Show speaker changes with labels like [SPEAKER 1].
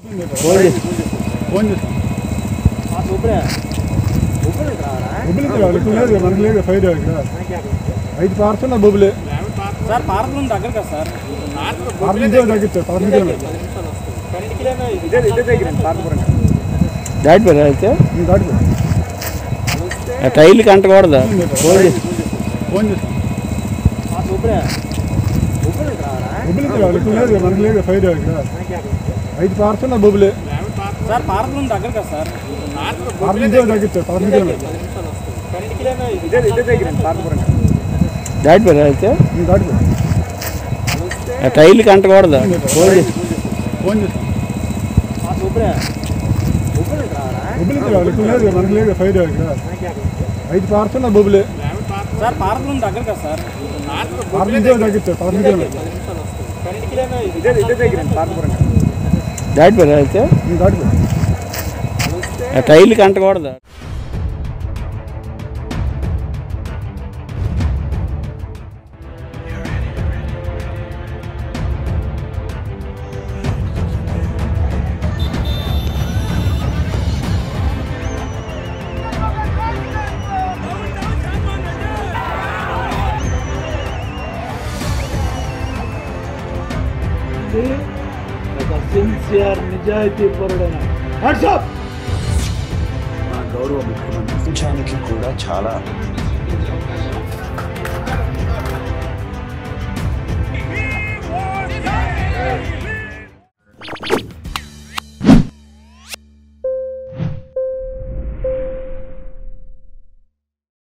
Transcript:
[SPEAKER 1] phone చేసి
[SPEAKER 2] phone చేసి బొబ్బులు ఇక్కడ ఇక్కడ లేదు కదా, మనకి లేదు ఫైర్ ఇక్కడ ఐదు పార్సల్ నా బొబ్బులే
[SPEAKER 3] సార్ పార్క్ నుండి దగ్గర కదా సార్
[SPEAKER 2] పార్సల్ ఇదే తగ్గిస్తారు పార్సల్ ఇదే
[SPEAKER 3] ఇదే ఇదే దగ్గర పార్క్
[SPEAKER 1] దాటిపోయారా అయితే
[SPEAKER 2] నేను దాటిపో
[SPEAKER 1] ఆ టైర్లకి అంటకూడదా ఫోన్ చేసి
[SPEAKER 2] ఫోన్ చేసి బొబ్బులు ఇక్కడ ఇక్కడ లేదు కదా, మనకి లేదు ఫైర్ ఇక్కడ ఐదు పార్సల్ నా బొబ్బులే
[SPEAKER 3] సార్ పార్క్ నుండి దగ్గర కదా సార్
[SPEAKER 2] పార్సల్ ఇదే తగ్గిస్తారు పార్సల్ ఇదే
[SPEAKER 3] ఇదే ఇదే దగ్గర పార్క్
[SPEAKER 1] దాటిపోయారా అయితే
[SPEAKER 2] నేను దాటిపో
[SPEAKER 1] ఆ టైర్లకి అంటకూడదా ఫోన్ చేసి
[SPEAKER 2] ఫోన్ చేసి బొబ్బులు ఇక్కడ ఇక్కడ లేదు కదా, మనకి లేదు ఫైర్ ఇక్కడ ఐదు పార్సల్ నా బొబ్బులే
[SPEAKER 3] సార్ పార్క్ నుండి దగ్గర కదా సార్
[SPEAKER 2] పార్సల్ ఇదే తగ్గిస్తారు పార్సల్ ఇదే
[SPEAKER 3] ఇదే ఇదే దగ్గర పార్క్
[SPEAKER 1] దాటిపోయారా అయితే
[SPEAKER 2] నేను దాటిపో
[SPEAKER 1] ఆ టైర్లకి అంటకూడదా
[SPEAKER 4] ఒక సిన్సియర్ నిజాయితీ పరుడైన వాట్సాప్
[SPEAKER 5] మా గౌరవ ముఖ్యమంత్రి ప్రపంచానికి కూడా చాలా